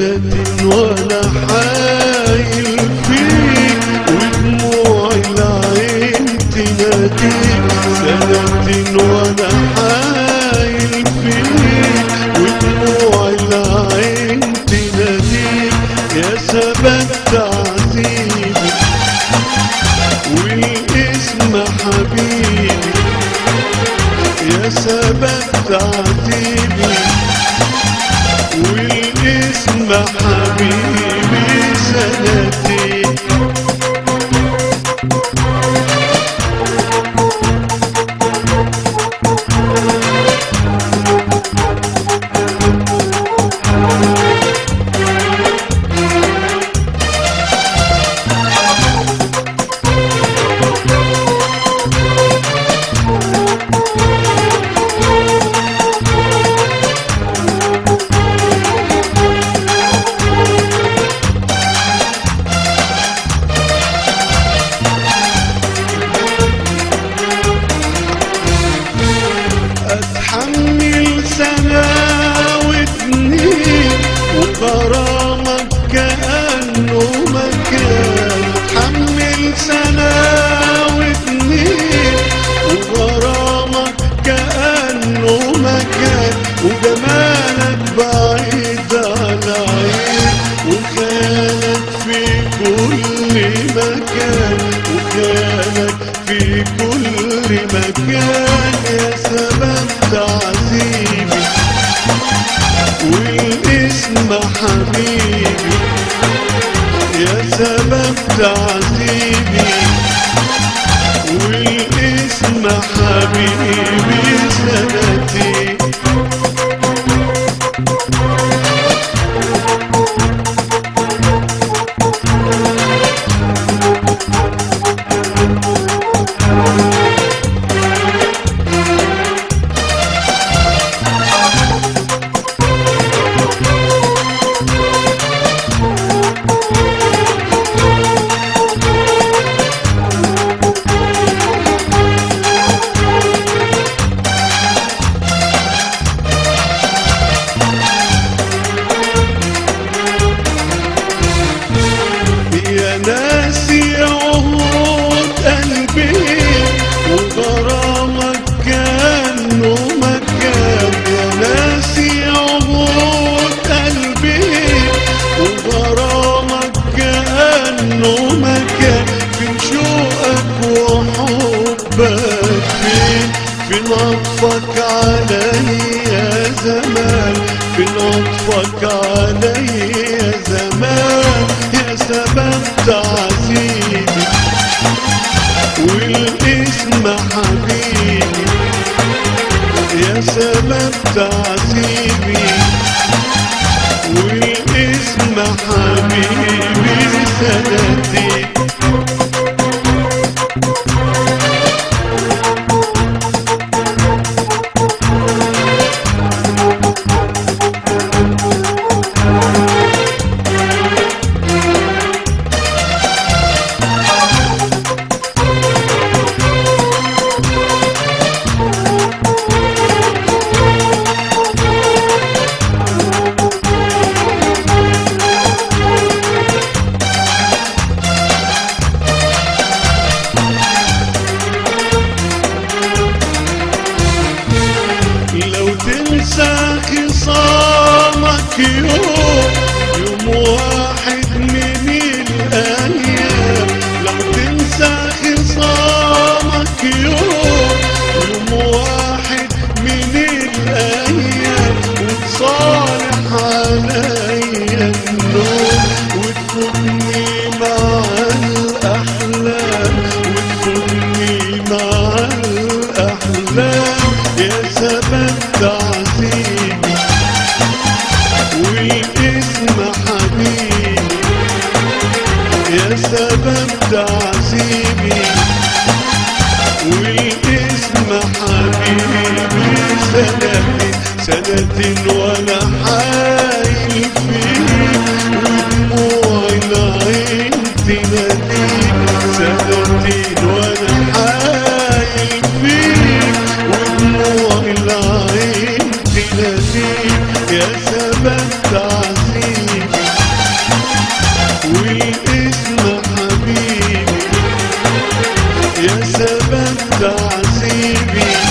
سنة وانا حايل فيك ودموع العين تناديك سنة وانا حايل فيك ودموع العين تناديك يا سبب تعذيبي والاسم حبيبي يا سبب تعذيبي والاسم حبيبي سنتين اتحمل سنة واتنين وغرامك كأنه مكان اتحمل سنة واتنين وغرامك كأنه مكان وجمالك بعيد عن عين وخيالك في كل مكان وخيالك في كل مكان يا سبب تعذيبي والاسم حبيبي يا سبب تعذيبي والاسم حبيبي سنتي يا ناسي عهود قلبي وغرامك كأنه مكان يا ناسي عهود قلبي وغرامك كأنه مكان فين شوقك وحبك فين فين عطفك عليا زمان فين عطفك عليا زمان يا سبب تعذيبي والاسم حبيبي يا سبب تعذيبي والاسم حبيبي سنتي لو تنسى خصامك يوم يوم واحد من الأيام لو تنسى خصامك يوم يوم واحد من الأيام وتصالح عليا النوم وتفوتني مع الأحلام وتفوتني مع الأحلام يا سبب تعذيبي والاسم حبيبي يا سبب تعذيبي والاسم حبيبي سنتي سنة وانا حايل فيك ودموع العين تناديك سنتين وانا حايل فيك ودموع العين تناديك يا سبب تعذيبي باب تعذيبي